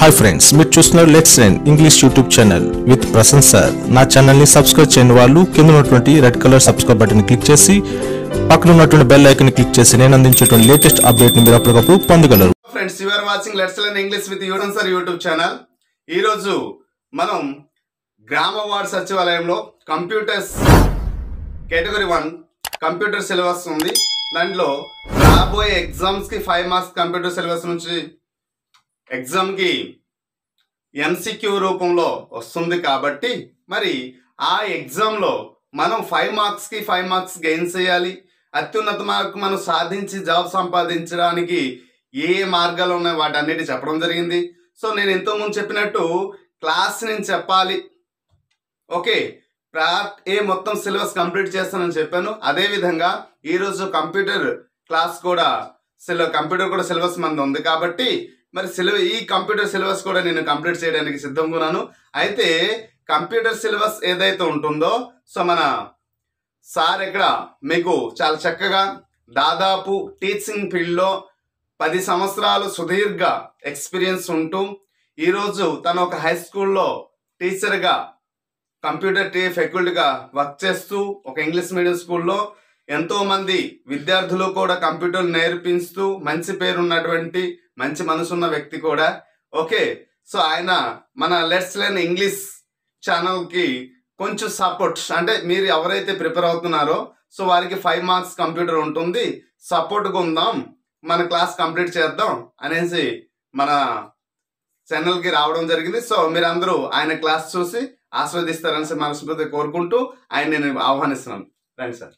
hi friends మీరు చూస్తున్నారు let's learn English YouTube channel with Prasan sir నా ఛానల్ ని సబ్స్క్రైబ్ చేయని వాళ్ళు కింద ఉన్నటువంటి red colour subscribe button click చేసి పక్కన ఉన్నటువంటి బెల్ ఐకన్ క్లిక్ చేసి నేను అందించేటువంటి లేటెస్ట్ అప్డేట్ ని మీరు అప్పటికప్పుడు పొందగలరు friends you are watching let's learn English with యూడన్ సార్ యూట్యూబ్ ఛానల్ ఈరోజు మనం గ్రామ వార్డ్ సచివాలయంలో computers category one computer syllabus ఉంది దాంట్లో రాబోయే ఎగ్జామ్స్ కి ఫైవ్ మార్క్స్ కంప్యూటర్ సిలబస్ నుంచి ఎగ్జామ్ కి ఎంసీక్యూ రూపంలో వస్తుంది కాబట్టి మరి ఆ ఎగ్జామ్ లో మనం ఫైవ్ మార్క్స్ కి ఫైవ్ మార్క్స్ గెయిన్ చేయాలి అత్యున్నత మార్క్ మనం సాధించి జాబ్ సంపాదించడానికి ఏ ఏ మార్గాలు ఉన్నాయి వాటన్నిటి చెప్పడం జరిగింది సో నేను ఎంతో ముందు చెప్పినట్టు క్లాస్ నేను చెప్పాలి ఓకే పార్ట్ ఏ మొత్తం సిలబస్ కంప్లీట్ చేస్తానని చెప్పాను అదే విధంగా ఈరోజు కంప్యూటర్ క్లాస్ కూడా సిల కంప్యూటర్ కూడా సిలబస్ మంది ఉంది కాబట్టి మరి సిలబ ఈ కంప్యూటర్ సిలబస్ కూడా నేను కంప్లీట్ చేయడానికి సిద్ధంగా ఉన్నాను అయితే కంప్యూటర్ సిలబస్ ఏదైతే ఉంటుందో సో మన సార్ ఇక్కడ మీకు చాలా చక్కగా దాదాపు టీచింగ్ ఫీల్డ్లో పది సంవత్సరాలు సుదీర్ఘ ఎక్స్పీరియన్స్ ఉంటూ ఈరోజు తను ఒక హై స్కూల్లో టీచర్గా కంప్యూటర్ టీ ఫ్యాకల్టీగా వర్క్ చేస్తూ ఒక ఇంగ్లీష్ మీడియం స్కూల్లో ఎంతో మంది విద్యార్థులు కూడా కంప్యూటర్ నేర్పిస్తూ మంచి పేరు ఉన్నటువంటి మంచి మనసున్న వ్యక్తి కూడా ఓకే సో ఆయన మన లెట్స్ లెర్న్ ఇంగ్లీష్ ఛానల్కి కొంచెం సపోర్ట్ అంటే మీరు ఎవరైతే ప్రిపేర్ అవుతున్నారో సో వారికి ఫైవ్ మార్క్స్ కంప్యూటర్ ఉంటుంది సపోర్ట్గా ఉందాం మన క్లాస్ కంప్లీట్ చేద్దాం అనేసి మన ఛానల్కి రావడం జరిగింది సో మీరందరూ ఆయన క్లాస్ చూసి ఆస్వాదిస్తారని మనస్ఫూర్తి కోరుకుంటూ ఆయన నేను ఆహ్వానిస్తున్నాను రండి సార్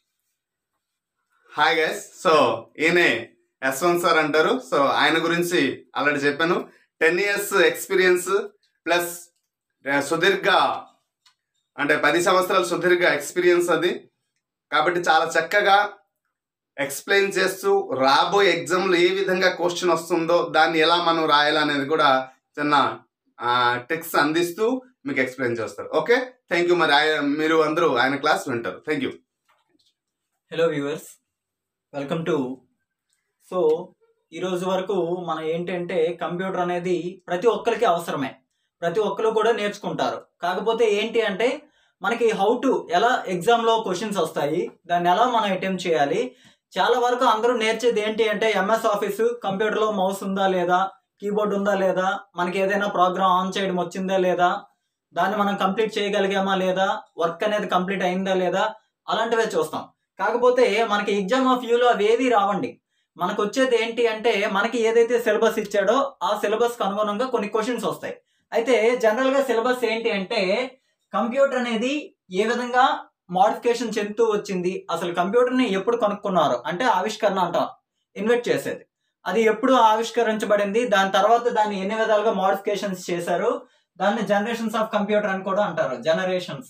హాయ్ గైస్ సో ఈయనే యశ్వంత్ సార్ అంటారు సో ఆయన గురించి ఆల్రెడీ చెప్పాను టెన్ ఇయర్స్ ఎక్స్పీరియన్స్ ప్లస్ సుదీర్ఘ అంటే పది సంవత్సరాల సుదీర్ఘ ఎక్స్పీరియన్స్ అది కాబట్టి చాలా చక్కగా ఎక్స్ప్లెయిన్ చేస్తూ రాబోయే ఎగ్జామ్లో ఏ విధంగా క్వశ్చన్ వస్తుందో దాన్ని ఎలా మనం రాయాలనేది కూడా చిన్న టిక్స్ అందిస్తూ మీకు ఎక్స్ప్లెయిన్ చేస్తారు ఓకే థ్యాంక్ యూ మరి ఆయన మీరు అందరూ ఆయన క్లాస్ వింటారు thank you hello viewers welcome to so ఈరోజు వరకు మనం ఏంటంటే కంప్యూటర్ అనేది ప్రతి ఒక్కరికి అవసరమే ప్రతి ఒక్కరు కూడా నేర్చుకుంటారు కాకపోతే ఏంటి అంటే మనకి హౌ టు ఎలా ఎగ్జామ్లో క్వశ్చన్స్ వస్తాయి దాన్ని ఎలా మనం అటెంప్ట్ చేయాలి చాలా వరకు అందరూ నేర్చేది ఏంటి అంటే ఎంఎస్ ఆఫీసు కంప్యూటర్లో మౌస్ ఉందా లేదా కీబోర్డ్ ఉందా లేదా మనకి ఏదైనా ప్రోగ్రామ్ ఆన్ చేయడం వచ్చిందా లేదా దాన్ని మనం కంప్లీట్ చేయగలిగామా లేదా వర్క్ అనేది కంప్లీట్ అయిందా లేదా అలాంటివే చూస్తాం కాకపోతే మనకి ఎగ్జామ్ ఆఫ్ వ్యూలో అవి ఏవి రావండి మనకు వచ్చేది ఏంటి అంటే మనకి ఏదైతే సిలబస్ ఇచ్చాడో ఆ సిలబస్కి అనుగుణంగా కొన్ని క్వశ్చన్స్ వస్తాయి అయితే జనరల్గా సిలబస్ ఏంటి అంటే కంప్యూటర్ అనేది ఏ విధంగా మోడిఫికేషన్ చెందుతూ వచ్చింది అసలు కంప్యూటర్ని ఎప్పుడు కనుక్కున్నారు అంటే ఆవిష్కరణ అంటాం ఇన్వెస్ట్ చేసేది అది ఎప్పుడు ఆవిష్కరించబడింది దాని తర్వాత దాన్ని ఎన్ని విధాలుగా మోడిఫికేషన్స్ చేశారు దాన్ని జనరేషన్స్ ఆఫ్ కంప్యూటర్ అని కూడా అంటారు జనరేషన్స్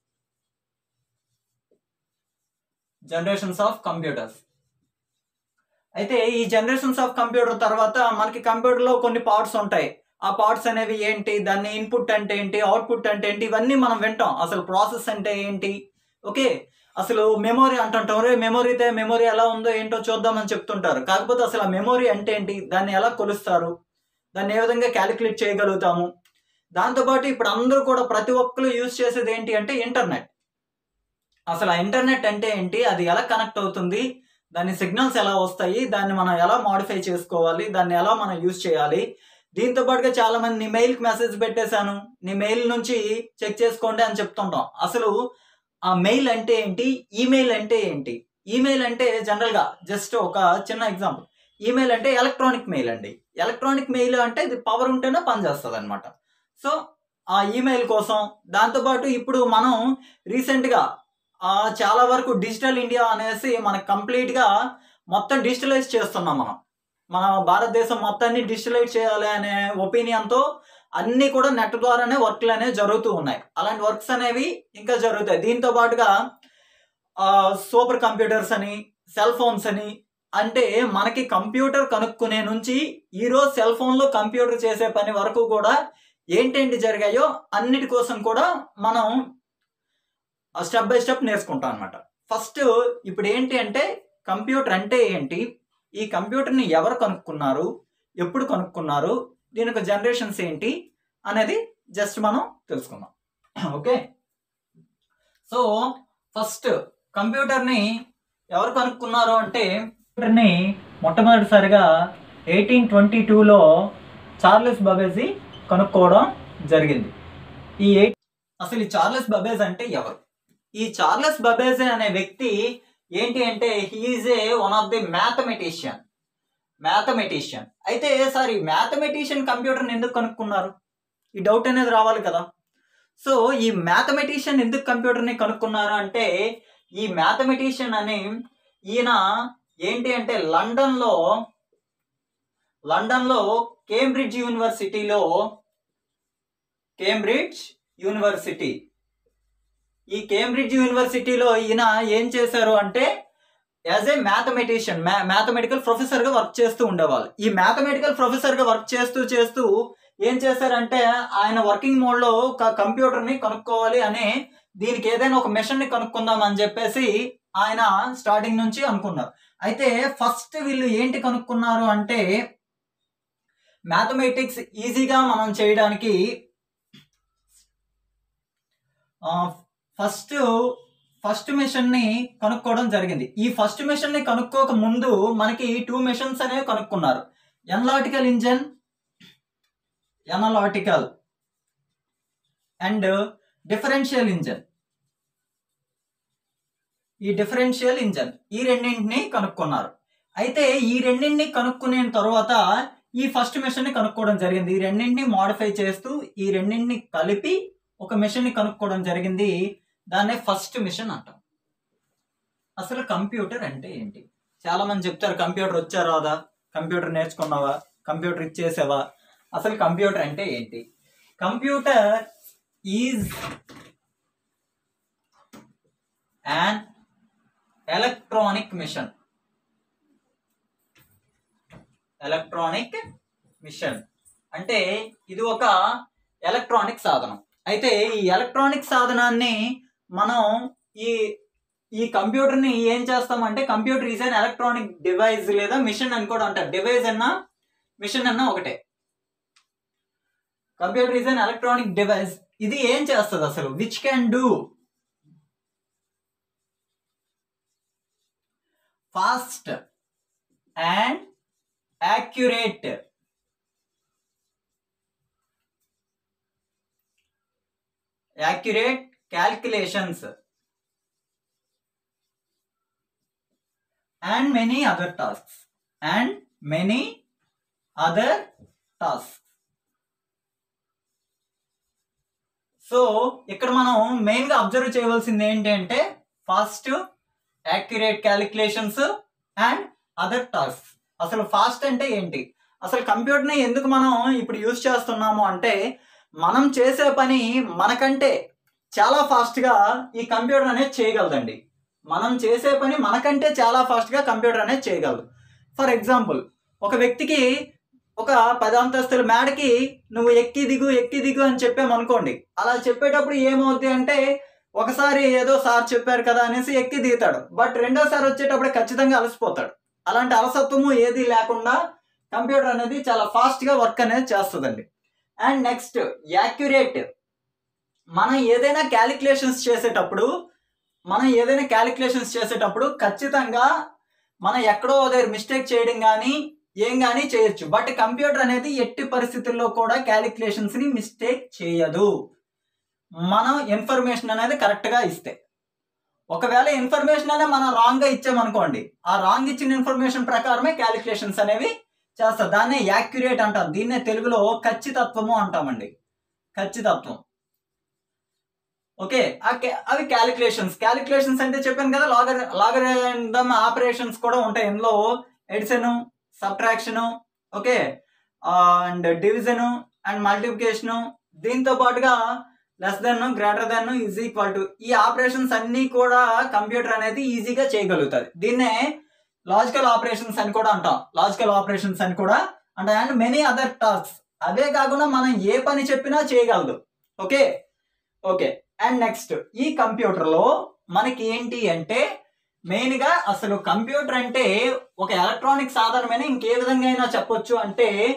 జనరేషన్స్ ఆఫ్ కంప్యూటర్స్ అయితే ఈ జనరేషన్స్ ఆఫ్ కంప్యూటర్ తర్వాత మనకి కంప్యూటర్లో కొన్ని పార్ట్స్ ఉంటాయి ఆ పార్ట్స్ అనేవి ఏంటి దాన్ని ఇన్పుట్ అంటే ఏంటి అవుట్పుట్ అంటే ఏంటి ఇవన్నీ మనం వింటాం అసలు ప్రాసెస్ అంటే ఏంటి ఓకే అసలు మెమొరీ అంటుంటాం రే మెమొరీతే మెమొరీ ఎలా ఉందో ఏంటో చూద్దామని చెప్తుంటారు కాకపోతే అసలు ఆ మెమొరీ అంటే ఏంటి దాన్ని ఎలా కొలుస్తారు దాన్ని ఏ విధంగా క్యాలిక్యులేట్ చేయగలుగుతాము దాంతోపాటు ఇప్పుడు అందరూ కూడా ప్రతి ఒక్కరు యూజ్ చేసేది ఏంటి అంటే ఇంటర్నెట్ అసలు ఆ ఇంటర్నెట్ అంటే ఏంటి అది ఎలా కనెక్ట్ అవుతుంది దాని సిగ్నల్స్ ఎలా వస్తాయి దాన్ని మనం ఎలా మాడిఫై చేసుకోవాలి దాన్ని ఎలా మనం యూజ్ చేయాలి దీంతో పాటుగా చాలా మంది నీ మెయిల్కి మెసేజ్ పెట్టేశాను నీ మెయిల్ నుంచి చెక్ చేసుకోండి అని చెప్తుంటాం అసలు ఆ మెయిల్ అంటే ఏంటి ఈమెయిల్ అంటే ఏంటి ఈమెయిల్ అంటే జనరల్గా జస్ట్ ఒక చిన్న ఎగ్జాంపుల్ ఈమెయిల్ అంటే ఎలక్ట్రానిక్ మెయిల్ అండి ఎలక్ట్రానిక్ మెయిల్ అంటే ఇది పవర్ ఉంటేనే పనిచేస్తుంది అనమాట సో ఆ ఈమెయిల్ కోసం దాంతోపాటు ఇప్పుడు మనం రీసెంట్గా చాలా వరకు డిజిటల్ ఇండియా అనేసి మనకు కంప్లీట్గా మొత్తం డిజిటలైజ్ చేస్తున్నాం మనం మన భారతదేశం మొత్తాన్ని డిజిటలైజ్ చేయాలి అనే ఒపీనియన్తో అన్నీ కూడా నెట్ ద్వారానే వర్క్లు అనేవి జరుగుతూ ఉన్నాయి అలాంటి వర్క్స్ అనేవి ఇంకా జరుగుతాయి దీంతో పాటుగా సూపర్ కంప్యూటర్స్ అని సెల్ ఫోన్స్ అని అంటే మనకి కంప్యూటర్ కనుక్కునే నుంచి ఈరోజు సెల్ ఫోన్లో కంప్యూటర్ చేసే పని వరకు కూడా ఏంటేంటి జరిగాయో అన్నిటి కోసం కూడా మనం స్టెప్ బై స్టెప్ నేర్చుకుంటాం అనమాట ఫస్ట్ ఇప్పుడు ఏంటి అంటే కంప్యూటర్ అంటే ఏంటి ఈ కంప్యూటర్ని ఎవరు కనుక్కున్నారు ఎప్పుడు కనుక్కున్నారు దీని యొక్క జనరేషన్స్ ఏంటి అనేది జస్ట్ మనం తెలుసుకుందాం ఓకే సో ఫస్ట్ కంప్యూటర్ని ఎవరు కనుక్కున్నారు అంటే కంప్యూటర్ని మొట్టమొదటిసారిగా ఎయిటీన్ ట్వంటీ టూలో చార్లెస్ బబేజీ కనుక్కోవడం జరిగింది ఈ ఎయిట్ అసలు ఈ చార్లెస్ బబేజ్ అంటే ఎవరు ఈ చార్లెస్ బబేజ్ అనే వ్యక్తి ఏంటి అంటే he's a one of the mathematician mathematician అయితే సార్ ఈ మ్యాథమెటిషియన్ కంప్యూటర్ని ఎందుకు కనుక్కున్నారు ఈ డౌట్ అనేది రావాలి కదా సో ఈ మ్యాథమెటిషియన్ ఎందుకు కంప్యూటర్ని కనుక్కున్నారు అంటే ఈ మ్యాథమెటిషియన్ అని ఈయన ఏంటి అంటే లండన్లో లండన్లో కేంబ్రిడ్జ్ యూనివర్సిటీలో కేంబ్రిడ్జ్ యూనివర్సిటీ ఈ కేంబ్రిడ్జ్ యూనివర్సిటీలో ఈయన ఏం చేశారు అంటే యాజ్ ఏ మ్యాథమెటిషియన్ మ్యాథమెటికల్ ప్రొఫెసర్గా వర్క్ చేస్తూ ఉండేవాళ్ళు ఈ మ్యాథమెటికల్ ప్రొఫెసర్గా వర్క్ చేస్తూ చేస్తూ ఏం చేశారంటే ఆయన వర్కింగ్ మోడ్లో ఒక కంప్యూటర్ని కనుక్కోవాలి అని దీనికి ఏదైనా ఒక మెషిన్ని కనుక్కుందాం అని చెప్పేసి ఆయన స్టార్టింగ్ నుంచి అనుకున్నారు అయితే ఫస్ట్ వీళ్ళు ఏంటి కనుక్కున్నారు అంటే మ్యాథమెటిక్స్ ఈజీగా మనం చేయడానికి ఫస్ట్ ఫస్ట్ మిషన్ ని కనుక్కోవడం జరిగింది ఈ ఫస్ట్ మిషన్ ని కనుక్కోక ముందు మనకి టూ మిషన్స్ అనేవి కనుక్కున్నారు analytical engine analytical and differential engine ఈ డిఫరెన్షియల్ ఇంజన్ ఈ రెండింటిని కనుక్కున్నారు అయితే ఈ రెండింటిని కనుక్కునే తర్వాత ఈ ఫస్ట్ మిషన్ ని కనుక్కోవడం జరిగింది ఈ రెండింటిని మోడిఫై చేస్తూ ఈ రెండింటిని కలిపి ఒక మిషన్ ని కనుక్కోవడం జరిగింది దాన్నే ఫస్ట్ మిషన్ అంటాం అసలు కంప్యూటర్ అంటే ఏంటి చాలా మంది చెప్తారు కంప్యూటర్ వచ్చా రాదా కంప్యూటర్ నేర్చుకున్నావా కంప్యూటర్ ఇచ్చేసావా అసలు కంప్యూటర్ అంటే ఏంటి computer is an electronic machine electronic machine అంటే ఇది ఒక ఎలక్ట్రానిక్ సాధనం అయితే ఈ ఎలక్ట్రానిక్ సాధనాన్ని మనం ఈ ఈ కంప్యూటర్ని ఏం చేస్తామంటే computer is an electronic device లేదా మిషన్ అని కూడా అంటారు డివైస్ అన్నా మిషన్ అన్నా ఒకటే computer is an electronic device ఇది ఏం చేస్తుంది అసలు which can do fast and accurate accurate calculations and many other tasks and many other task so ఇక్కడ మనం మెయిన్ గా అబ్జర్వ్ చేయవలసింది ఏంటి అంటే fast accurate calculations and other task అసలు ఫాస్ట్ అంటే ఏంటి అసలు కంప్యూటర్ని ఎందుకు మనం ఇప్పుడు యూజ్ చేస్తున్నాము అంటే మనం చేసే పని మనకంటే చాలా ఫాస్ట్గా ఈ కంప్యూటర్ అనేది చేయగలదండి మనం చేసే పని మనకంటే చాలా ఫాస్ట్గా కంప్యూటర్ అనేది చేయగలదు ఫర్ ఎగ్జాంపుల్ ఒక వ్యక్తికి ఒక పది అంతస్తుల మేడకి నువ్వు ఎక్కి దిగు ఎక్కి దిగు అని చెప్పామనుకోండి అలా చెప్పేటప్పుడు ఏమవుద్ది అంటే ఒకసారి ఏదో సార్ చెప్పారు కదా అనేసి ఎక్కి దిగుతాడు బట్ రెండోసారి వచ్చేటప్పుడు ఖచ్చితంగా అలసిపోతాడు అలాంటి అలసత్వము ఏది లేకుండా కంప్యూటర్ అనేది చాలా ఫాస్ట్గా వర్క్ అనేది చేస్తుందండి అండ్ నెక్స్ట్ యాక్యురేట్ మనం ఏదైనా క్యాలిక్యులేషన్స్ చేసేటప్పుడు మనం ఏదైనా క్యాలిక్యులేషన్స్ చేసేటప్పుడు ఖచ్చితంగా మనం ఎక్కడో దగ్గర మిస్టేక్ చేయడం కానీ ఏం కానీ చేయొచ్చు బట్ కంప్యూటర్ అనేది ఎట్టి పరిస్థితుల్లో కూడా క్యాలిక్యులేషన్స్ ని మిస్టేక్ చేయదు మనం ఇన్ఫర్మేషన్ అనేది కరెక్ట్ గా ఇస్తే ఒకవేళ ఇన్ఫర్మేషన్ అనేది మనం రాంగ్ గా ఇచ్చామనుకోండి ఆ రాంగ్ ఇచ్చిన ఇన్ఫర్మేషన్ ప్రకారమే క్యాలిక్యులేషన్స్ అనేవి చేస్తారు దాన్నే యాక్యురేట్ అంటాం దీన్నే తెలుగులో ఖచ్చితత్వము అంటామండి ఖచ్చితత్వం ఓకే అవి క్యాలిక్యులేషన్స్ క్యాలిక్యులేషన్స్ అంటే చెప్పాను కదా లాగర్ లాగరిథమ్ ఆపరేషన్స్ కూడా ఉంటాయి ఇందులో addition subtraction okay and division and multiplication దీంతో పాటుగా less than greater than is equal to ఈ ఆపరేషన్స్ అన్ని కూడా కంప్యూటర్ అనేది ఈజీగా చేయగలుగుతుంది దీన్నే లాజికల్ ఆపరేషన్స్ అని కూడా అంటాం లాజికల్ ఆపరేషన్స్ అని కూడా అంటాం అండ్ మెనీ అదర్ టాస్క్ అదే కాకుండా మనం ఏ పని చెప్పినా చేయగలదు ఓకే ఓకే అండ్ నెక్స్ట్ ఈ కంప్యూటర్లో మనకి ఏంటి అంటే మెయిన్ గా అసలు కంప్యూటర్ అంటే ఒక ఎలక్ట్రానిక్ సాధనమైన ఇంకే విధంగా అయినా చెప్పొచ్చు అంటే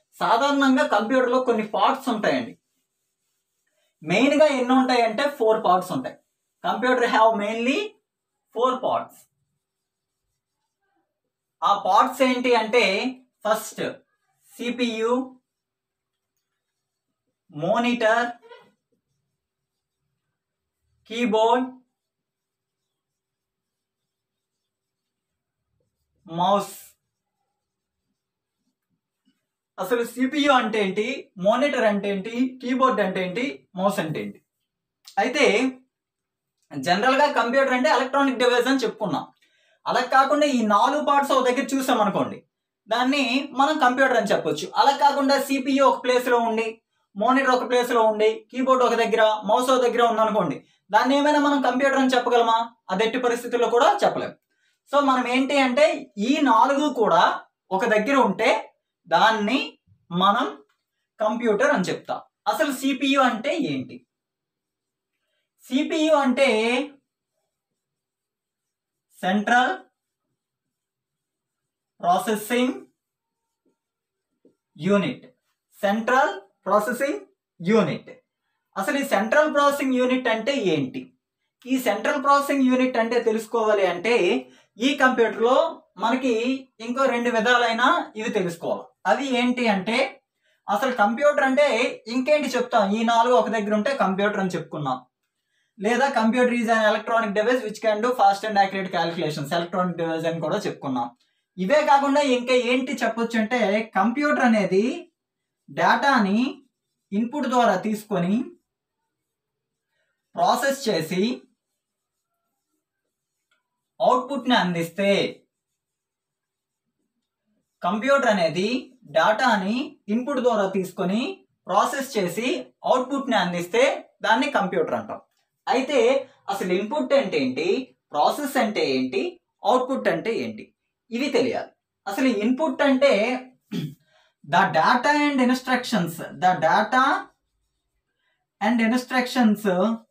సాధారణంగా కంప్యూటర్లో కొన్ని పార్ట్స్ ఉంటాయండి మెయిన్గా ఎన్ని ఉంటాయంటే ఫోర్ పార్ట్స్ ఉంటాయి computer have mainly four parts ఆ పార్ట్స్ ఏంటి అంటే first CPU monitor keyboard mouse అసలు సిపియు అంటే ఏంటి మోనిటర్ అంటే ఏంటి కీబోర్డ్ అంటే ఏంటి మౌస్ అంటే ఏంటి అయితే జనరల్గా కంప్యూటర్ అంటే ఎలక్ట్రానిక్ డివైస్ అని చెప్పుకున్నాం అలా కాకుండా ఈ నాలుగు పార్ట్స్ ఒక దగ్గర చూసాం అనుకోండి దాన్ని మనం కంప్యూటర్ అని చెప్పొచ్చు అలా కాకుండా సిపియు ఒక ప్లేస్లో ఉండి మోనిటర్ ఒక ప్లేస్లో ఉండి కీబోర్డ్ ఒక దగ్గర మౌస్ ఒక దగ్గర ఉందనుకోండి దాన్ని ఏమైనా మనం కంప్యూటర్ అని చెప్పగలమా అది ఎట్టి పరిస్థితుల్లో కూడా చెప్పలేం సో మనం ఏంటి అంటే ఈ నాలుగు కూడా ఒక దగ్గర ఉంటే దాన్ని మనం కంప్యూటర్ అని చెప్తాం అసలు సిపియు అంటే ఏంటి సిపియు అంటే central processing unit central processing unit అసలు ఈ సెంట్రల్ ప్రాసెసింగ్ యూనిట్ అంటే ఏంటి ఈ సెంట్రల్ ప్రాసెసింగ్ యూనిట్ అంటే తెలుసుకోవాలి అంటే ఈ కంప్యూటర్లో మనకి ఇంకో రెండు విధాలైన ఇవి తెలుసుకోవాలి అవి ఏంటి అంటే అసలు కంప్యూటర్ అంటే ఇంకేంటి చెప్తాం ఈ నాలుగు ఒక దగ్గర ఉంటే కంప్యూటర్ అని చెప్పుకున్నాం లేదా computer is an electronic device which can do fast and accurate calculations electronic device అని కూడా చెప్పుకున్నాం ఇవే కాకుండా ఇంకా ఏంటి చెప్పొచ్చు అంటే కంప్యూటర్ అనేది డేటాని ఇన్పుట్ ద్వారా తీసుకొని ప్రాసెస్ చేసి అవుట్పుట్ని అందిస్తే కంప్యూటర్ అనేది డేటాని ఇన్పుట్ ద్వారా తీసుకొని ప్రాసెస్ చేసి అవుట్పుట్ని అందిస్తే దాన్ని కంప్యూటర్ అంటాం అయితే అసలు ఇన్పుట్ అంటే ఏంటి ప్రాసెస్ అంటే ఏంటి అవుట్పుట్ అంటే ఏంటి ఇవి తెలియాలి అసలు ఇన్పుట్ అంటే the data and instructions the data and instructions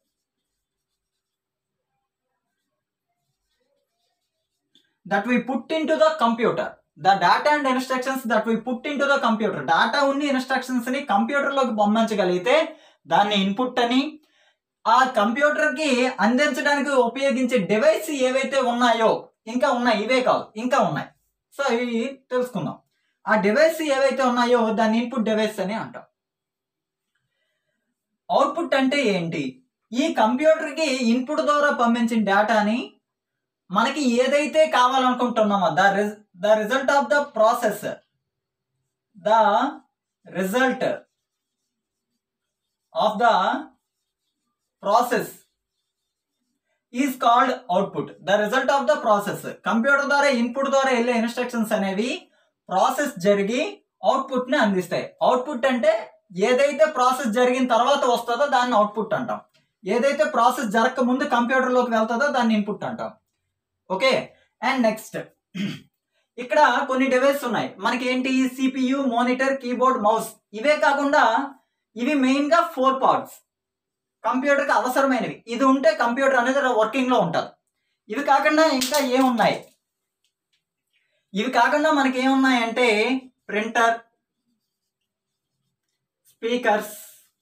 that we put into the computer the data and instructions that we put into the computer data ఉన్న ఇన్స్ట్రక్షన్స్ ని కంప్యూటర్ లోకి పంపించగలిగితే దాన్ని ఇన్పుట్ అని ఆ కంప్యూటర్ కి అందించడానికి ఉపయోగించే డివైస్ ఏవైతే ఉన్నాయో ఇంకా ఉన్నాయి ఇవే కాదు ఇంకా ఉన్నాయి సో ఇవి తెలుసుకుందాం ఆ డివైస్ ఏవైతే ఉన్నాయో దాన్ని ఇన్పుట్ డివైస్ అని అంటాం అవుట్పుట్ అంటే ఏంటి ఈ కంప్యూటర్ కి ఇన్పుట్ ద్వారా పంపించిన డేటాని మనకి ఏదైతే కావాలనుకుంటున్నామో the the result of the process the result of the process is called output the result of the process computer ద్వారా ఇన్పుట్ ద్వారా వెళ్ళే ఇన్స్ట్రక్షన్స్ అనేవి ప్రాసెస్ జరిగి అవుట్పుట్ ని అందిస్తాయి అవుట్పుట్ అంటే ఏదైతే ప్రాసెస్ జరిగిన తర్వాత వస్తుందో దాన్ని అవుట్పుట్ అంటాం ఏదైతే ప్రాసెస్ జరగక ముందు కంప్యూటర్లోకి వెళ్తుందో దాన్ని ఇన్పుట్ అంటాం ఓకే అండ్ నెక్స్ట్ ఇక్కడ కొన్ని డివైస్ ఉన్నాయి మనకి ఏంటి సిపియు మోనిటర్ కీబోర్డ్ మౌస్ ఇవే కాకుండా ఇవి మెయిన్ గా ఫోర్ పార్ట్స్ కంప్యూటర్ కి అవసరమైనవి ఇది ఉంటే కంప్యూటర్ అనేది వర్కింగ్ లో ఉంటుంది ఇవి కాకుండా ఇంకా ఏమున్నాయి ఇవి కాకుండా మనకి ఏమున్నాయంటే printer speakers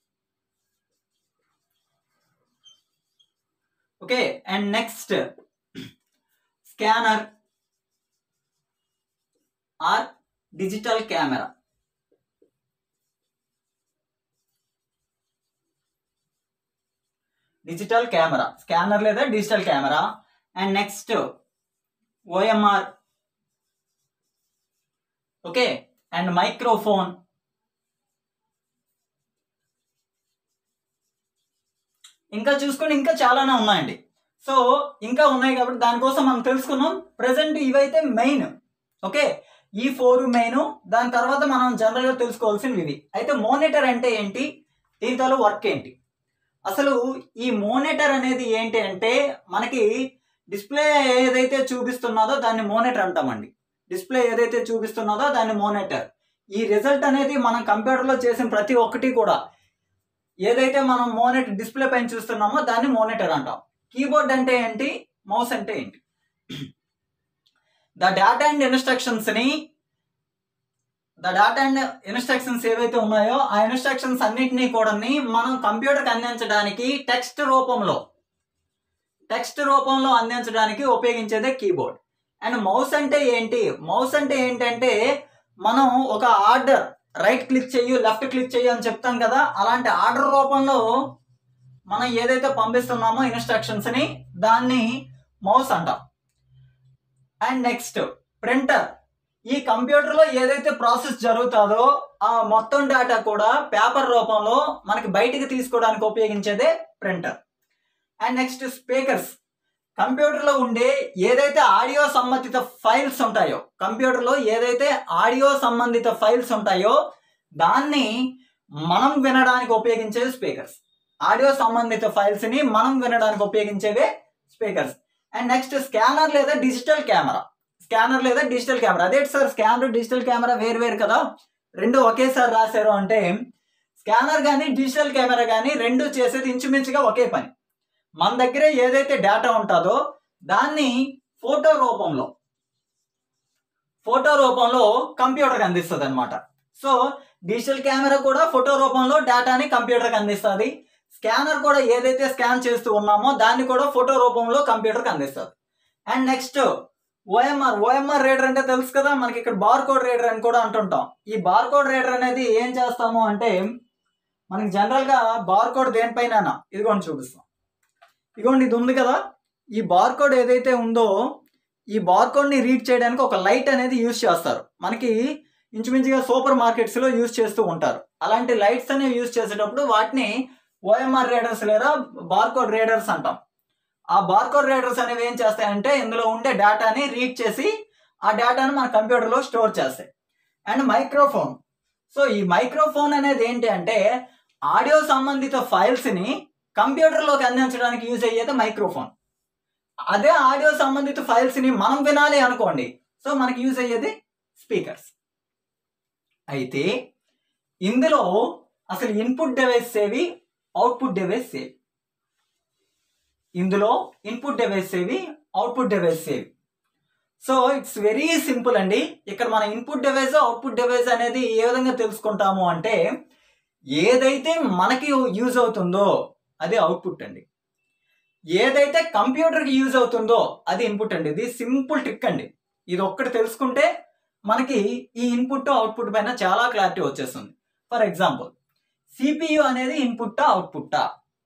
okay and next scanner or digital camera digital camera scanner లేదా digital camera and next OMR okay and microphone ఇంకా చూసుకుంటే ఇంకా చాలానే ఉన్నాయండి సో ఇంకా ఉన్నాయి కాబట్టి దానికోసం మనం తెలుసుకున్నాం ప్రజెంట్ ఇవైతే మెయిన్ ఓకే ఈ ఫోర్ మెయిన్ దాని తర్వాత మనం జనరల్గా తెలుసుకోవాల్సినవి ఇవి అయితే మోనిటర్ అంటే ఏంటి దీంతో వర్క్ ఏంటి అసలు ఈ మోనిటర్ అనేది ఏంటి అంటే మనకి డిస్ప్లే ఏదైతే చూపిస్తున్నదో దాన్ని మోనిటర్ అంటామండి డిస్ప్లే ఏదైతే చూపిస్తున్నదో దాన్ని మోనిటర్ ఈ రిజల్ట్ అనేది మనం కంప్యూటర్లో చేసిన ప్రతి ఒక్కటి కూడా ఏదైతే మనం మోనిటర్ డిస్ప్లే పైన చూస్తున్నామో దాన్ని మోనిటర్ అంటాం కీబోర్డ్ అంటే ఏంటి మౌస్ అంటే ఏంటి ద డేటా అండ్ ఇన్స్ట్రక్షన్స్ ని ద డాటా అండ్ ఇన్స్ట్రక్షన్స్ ఏవైతే ఉన్నాయో ఆ ఇన్స్ట్రక్షన్స్ అన్నిటినీ కూడా మనం కంప్యూటర్కి అందించడానికి టెక్స్ట్ రూపంలో టెక్స్ట్ రూపంలో అందించడానికి ఉపయోగించేదే కీబోర్డ్ అండ్ మౌస్ అంటే ఏంటి మౌస్ అంటే ఏంటంటే మనం ఒక ఆర్డర్ రైట్ క్లిక్ చెయ్యు లెఫ్ట్ క్లిక్ చెయ్యు అని చెప్తాం కదా అలాంటి ఆర్డర్ రూపంలో మనం ఏదైతే పంపిస్తున్నామో ఇన్స్ట్రక్షన్స్ ని దాన్ని మౌస్ అంటాం అండ్ నెక్స్ట్ ప్రింటర్ ఈ కంప్యూటర్లో ఏదైతే ప్రాసెస్ జరుగుతుందో ఆ మొత్తం డేటా కూడా పేపర్ రూపంలో మనకి బయటికి తీసుకోవడానికి ఉపయోగించేదే ప్రింటర్ అండ్ నెక్స్ట్ స్పీకర్స్ కంప్యూటర్లో ఉండే ఏదైతే ఆడియో సంబంధిత ఫైల్స్ ఉంటాయో కంప్యూటర్లో ఏదైతే ఆడియో సంబంధిత ఫైల్స్ ఉంటాయో దాన్ని మనం వినడానికి ఉపయోగించేవి స్పీకర్స్ ఆడియో సంబంధిత ఫైల్స్ ని మనం వినడానికి ఉపయోగించేవే స్పీకర్స్ అండ్ నెక్స్ట్ స్కానర్ లేదా డిజిటల్ కెమెరా స్కానర్ లేదా డిజిటల్ కెమెరా అదే సార్ స్కానర్ డిజిటల్ కెమెరా వేరు వేరు కదా రెండు ఒకేసారి రాశారు అంటే స్కానర్ కానీ డిజిటల్ కెమెరా కానీ రెండు చేసేది ఇంచుమించుగా ఒకే పని మన దగ్గర ఏదైతే డేటా ఉంటుందో దాన్ని ఫోటో రూపంలో ఫోటో రూపంలో కంప్యూటర్కి అందిస్తుంది అనమాట సో డిజిటల్ కెమెరా కూడా ఫోటో రూపంలో డేటాని కంప్యూటర్కి అందిస్తుంది స్కానర్ కూడా ఏదైతే స్కాన్ చేస్తూ ఉన్నామో దాన్ని కూడా ఫోటో రూపంలో కంప్యూటర్కి అందిస్తుంది and next OMR OMR reader అంటే తెలుసు కదా మనకి ఇక్కడ బార్ కోడ్ రీడర్ అని కూడా అంటుంటాం ఈ బార్ కోడ్ రీడర్ అనేది ఏం చేస్తాము అంటే మనకి జనరల్గా బార్ కోడ్ దేనిపైన ఇదిగోండి చూపిస్తాం ఇదిగోండి ఇది ఉంది కదా ఈ బార్ కోడ్ ఏదైతే ఉందో ఈ బార్ కోడ్ని రీడ్ చేయడానికి ఒక లైట్ అనేది యూజ్ చేస్తారు మనకి ఇంచుమించుగా సూపర్ మార్కెట్స్లో యూజ్ చేస్తూ ఉంటారు అలాంటి లైట్స్ అనేవి యూజ్ చేసేటప్పుడు వాటిని ఓఎంఆర్ రీడర్స్ లేదా బార్కోడ్ రీడర్స్ అంటాం ఆ బార్కోడ్ రీడర్స్ అనేవి ఏం చేస్తాయంటే ఇందులో ఉండే డేటాని రీడ్ చేసి ఆ డేటాను మన కంప్యూటర్లో స్టోర్ చేస్తాయి అండ్ మైక్రోఫోన్ సో ఈ మైక్రోఫోన్ అనేది ఏంటి అంటే ఆడియో సంబంధిత ఫైల్స్ని కంప్యూటర్లోకి అందించడానికి యూజ్ అయ్యేది మైక్రోఫోన్ అదే ఆడియో సంబంధిత ఫైల్స్ని మనం వినాలి అనుకోండి సో మనకి యూజ్ అయ్యేది స్పీకర్స్ అయితే ఇందులో అసలు ఇన్పుట్ డివైస్ ఏవి అవుట్పుట్ డివైస్ ఏవి ఇందులో ఇన్పుట్ డివైస్ ఏవి అవుట్పుట్ డివైస్ ఏవి సో ఇట్స్ వెరీ సింపుల్ అండి ఇక్కడ మన ఇన్పుట్ డివైస్ అవుట్పుట్ డివైస్ అనేది ఏ విధంగా తెలుసుకుంటాము అంటే ఏదైతే మనకి యూజ్ అవుతుందో అది అవుట్పుట్ అండి ఏదైతే కంప్యూటర్కి యూజ్ అవుతుందో అది ఇన్పుట్ అండి ఇది సింపుల్ ట్రిక్ అండి ఇది ఒక్కటి తెలుసుకుంటే మనకి ఈ ఇన్పుట్ అవుట్పుట్ పైన చాలా క్లారిటీ వచ్చేస్తుంది ఫర్ ఎగ్జాంపుల్ సిపియు అనేది ఇన్పుట్టా అవుట్పుట్టా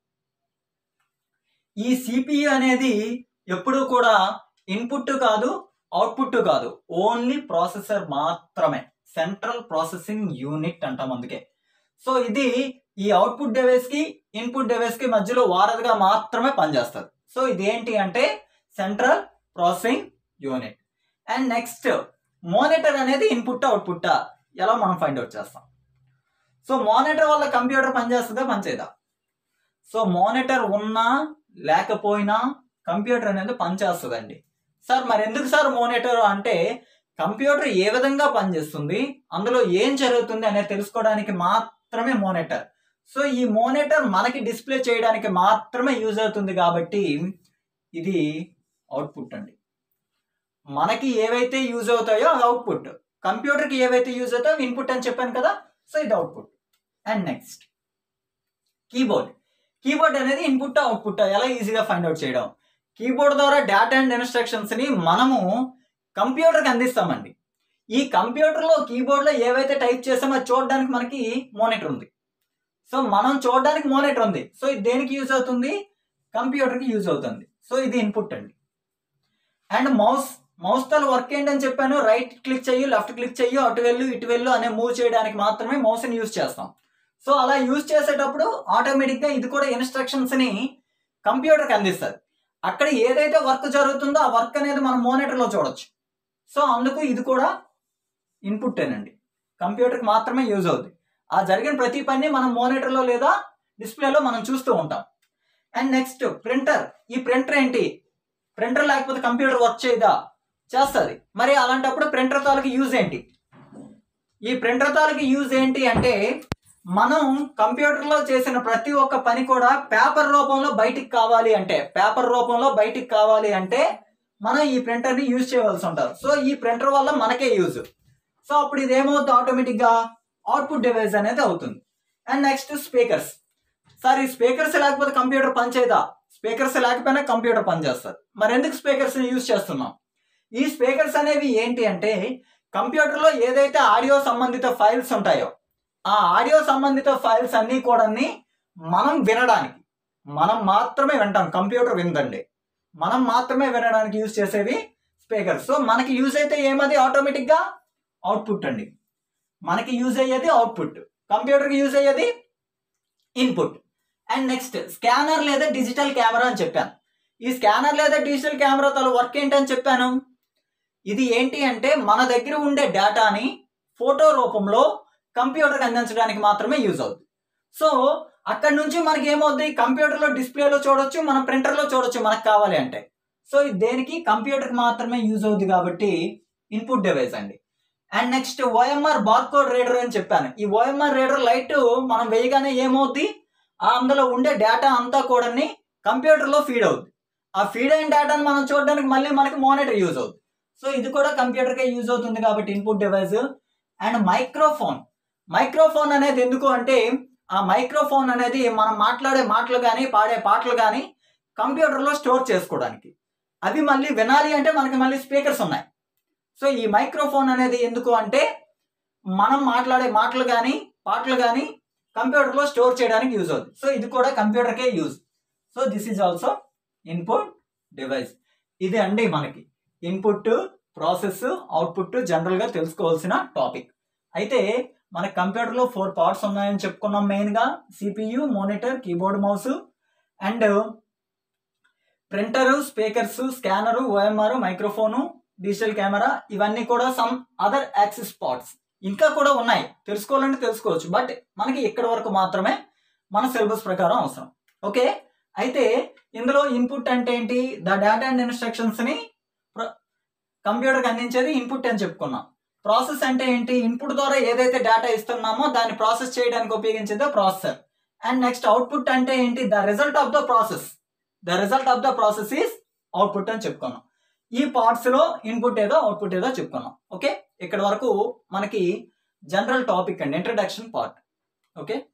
ఈ సిపియు అనేది ఎప్పుడూ కూడా ఇన్పుట్ కాదు అవుట్పుట్ కాదు ఓన్లీ ప్రాసెసర్ మాత్రమే సెంట్రల్ ప్రాసెసింగ్ యూనిట్ అంటాం అందుకే సో ఇది ఈ అవుట్పుట్ డివైస్ కి ఇన్పుట్ డివైస్ కి మధ్యలో వారధిగా మాత్రమే పనిచేస్తుంది సో ఇది ఏంటి అంటే central processing unit and next monitor అనేది ఇన్పుట్ అవుట్పుట్ ఎలా మనం ఫైండ్ అవుట్ చేస్తాం సో మోనిటర్ వల్ల కంప్యూటర్ పనిచేస్తుందా పనిచేయదా సో మోనిటర్ ఉన్నా లేకపోయినా కంప్యూటర్ అనేది పనిచేస్తుందండి సార్ మరి ఎందుకు సార్ మోనిటర్ అంటే కంప్యూటర్ ఏ విధంగా పనిచేస్తుంది అందులో ఏం జరుగుతుంది అనేది తెలుసుకోవడానికి మాత్రమే మోనిటర్ సో ఈ మోనిటర్ మనకి డిస్ప్లే చేయడానికి మాత్రమే యూజ్ అవుతుంది కాబట్టి ఇది అవుట్పుట్ అండి మనకి ఏవైతే యూజ్ అవుతాయో అది అవుట్పుట్ కంప్యూటర్కి ఏవైతే యూజ్ అవుతాయో ఇన్పుట్ అని చెప్పాను కదా సో ఇది output and next keyboard keyboard అనేది ఇన్పుట్ అవుట్పుట్ ఎలా ఈజీగా ఫైండ్ అవుట్ చేయడం కీబోర్డ్ ద్వారా డేటా అండ్ ఇన్స్ట్రక్షన్స్ ని మనము కంప్యూటర్కి అందిస్తామండి ఈ కంప్యూటర్లో కీబోర్డ్లో ఏవైతే టైప్ చేసామో అది చూడడానికి మనకి మోనిటర్ ఉంది సో మనం చూడడానికి మోనిటర్ ఉంది సో ఇది దేనికి యూజ్ అవుతుంది కంప్యూటర్కి యూజ్ అవుతుంది సో ఇది ఇన్పుట్ అండి అండ్ మౌస్ మౌస్ తో వర్క్ ఏంటని చెప్పాను రైట్ క్లిక్ చెయ్యి లెఫ్ట్ క్లిక్ చెయ్యి అటు వెళ్ళు ఇటు వెళ్ళు అనే మూవ్ చేయడానికి మాత్రమే మౌస్ని యూజ్ చేస్తాం సో అలా యూజ్ చేసేటప్పుడు ఆటోమేటిక్గా ఇది కూడా ఇన్స్ట్రక్షన్స్ని కంప్యూటర్కి అందిస్తుంది అక్కడ ఏదైతే వర్క్ జరుగుతుందో ఆ వర్క్ అనేది మనం మోనిటర్లో చూడొచ్చు సో అందుకు ఇది కూడా ఇన్పుట్ ఏనండి కంప్యూటర్కి మాత్రమే యూజ్ అవుతుంది ఆ జరిగిన ప్రతి పని మనం మోనిటర్లో లేదా డిస్ప్లేలో మనం చూస్తూ ఉంటాం అండ్ నెక్స్ట్ ప్రింటర్ ఈ ప్రింటర్ ఏంటి ప్రింటర్ లేకపోతే కంప్యూటర్ వర్క్ చేయదా చేస్తుంది మరి అలాంటప్పుడు ప్రింటర్ తాలూకు యూజ్ ఏంటి ఈ ప్రింటర్ తాలూకు యూజ్ ఏంటి అంటే మనం కంప్యూటర్లో చేసిన ప్రతి ఒక్క పని కూడా పేపర్ రూపంలో బయటికి కావాలి అంటే పేపర్ రూపంలో బయటికి కావాలి అంటే మనం ఈ ప్రింటర్ని యూజ్ చేయవలసి ఉంటారు సో ఈ ప్రింటర్ వల్ల మనకే యూజ్ సో అప్పుడు ఇది ఏమవుతుంది ఆటోమేటిక్ గా అవుట్పుట్ డివైస్ అనేది అవుతుంది అండ్ నెక్స్ట్ స్పీకర్స్ సార్ ఈ స్పీకర్స్ లేకపోతే కంప్యూటర్ పనిచేయదా స్పీకర్స్ లేకపోయినా కంప్యూటర్ పనిచేస్తుంది మరి ఎందుకు స్పీకర్స్ యూజ్ చేస్తున్నాం ఈ స్పీకర్స్ అనేవి ఏంటి అంటే కంప్యూటర్లో ఏదైతే ఆడియో సంబంధిత ఫైల్స్ ఉంటాయో ఆ ఆడియో సంబంధిత ఫైల్స్ అన్నీ కూడా మనం వినడానికి మనం మాత్రమే వింటాం కంప్యూటర్ విందండి మనం మాత్రమే వినడానికి యూజ్ చేసేవి స్పీకర్స్ సో మనకి యూజ్ అయితే ఏమది ఆటోమేటిక్గా అవుట్పుట్ అండి మనకి యూజ్ అయ్యేది అవుట్పుట్ కంప్యూటర్కి యూజ్ అయ్యేది ఇన్పుట్ అండ్ నెక్స్ట్ స్కానర్ లేదా డిజిటల్ కెమెరా అని చెప్పాను ఈ స్కానర్ లేదా డిజిటల్ కెమెరా తల వర్క్ ఏంటని చెప్పాను ఇది ఏంటి అంటే మన దగ్గర ఉండే డేటాని ఫోటో రూపంలో కంప్యూటర్కి అందించడానికి మాత్రమే యూజ్ అవుతుంది సో అక్కడ నుంచి మనకి ఏమవుద్ది కంప్యూటర్లో డిస్ప్లేలో చూడొచ్చు మనం ప్రింటర్లో చూడొచ్చు మనకు కావాలి అంటే సో ఇది దేనికి కంప్యూటర్కి మాత్రమే యూజ్ అవుతుంది కాబట్టి ఇన్పుట్ డివైస్ అండి and next OMR barcode reader అని చెప్పాను ఈ ఓఎంఆర్ రీడర్ లైట్ మనం వేయగానే ఏమవుద్ది ఆ అందులో ఉండే డేటా అంతా కూడా కంప్యూటర్లో ఫీడ్ అవుద్ది ఆ ఫీడ్ అయిన డేటాను మనం చూడడానికి మళ్ళీ మనకి మానిటర్ యూజ్ అవుతుంది సో ఇది కూడా కంప్యూటర్కే యూజ్ అవుతుంది కాబట్టి input device and microphone microphone అనేది ఎందుకు అంటే ఆ మైక్రోఫోన్ అనేది మనం మాట్లాడే మాటలు కానీ పాడే పాటలు కానీ కంప్యూటర్లో స్టోర్ చేసుకోవడానికి అవి మళ్ళీ వినాలి అంటే మనకి మళ్ళీ స్పీకర్స్ ఉన్నాయి సో ఈ మైక్రోఫోన్ అనేది ఎందుకు అంటే మనం మాట్లాడే మాటలు కానీ పాటలు కానీ కంప్యూటర్లో స్టోర్ చేయడానికి యూజ్ అవుతుంది సో ఇది కూడా కంప్యూటర్కే use so this is also input device ఇది అండి మనకి ఇన్పుట్ ప్రాసెస్ అవుట్పుట్ జనరల్గా తెలుసుకోవాల్సిన టాపిక్ అయితే మన కంప్యూటర్లో ఫోర్ పార్ట్స్ ఉన్నాయని చెప్పుకున్నాం మెయిన్గా CPU monitor keyboard mouse and printer speakers scanner OMR microphone digital camera ఇవన్నీ కూడా సమ్ అదర్ యాక్సిస్ పార్ట్స్ ఇంకా కూడా ఉన్నాయి తెలుసుకోవాలంటే తెలుసుకోవచ్చు బట్ మనకి ఇక్కడ వరకు మాత్రమే మన సిలబస్ ప్రకారం అవసరం ఓకే అయితే ఇందులో ఇన్పుట్ అంటే ఏంటి ద డేటా అండ్ ఇన్స్ట్రక్షన్స్ని కంప్యూటర్కి అందించేది ఇన్పుట్ అని చెప్పుకున్నాం ప్రాసెస్ అంటే ఏంటి ఇన్పుట్ ద్వారా ఏదైతే డేటా ఇస్తున్నామో దాన్ని ప్రాసెస్ చేయడానికి ఉపయోగించేదే ప్రాసెసర్ అండ్ నెక్స్ట్ అవుట్పుట్ అంటే ఏంటి the result of the process the result of the process is output అని చెప్పుకున్నాం ఈ పార్ట్స్ లో ఇన్పుట్ ఏదో అవుట్పుట్ ఏదో చెప్పుకున్నాం ఓకే ఇక్కడ వరకు మనకి జనరల్ టాపిక్ అండి ఇంట్రడక్షన్ పార్ట్ ఓకే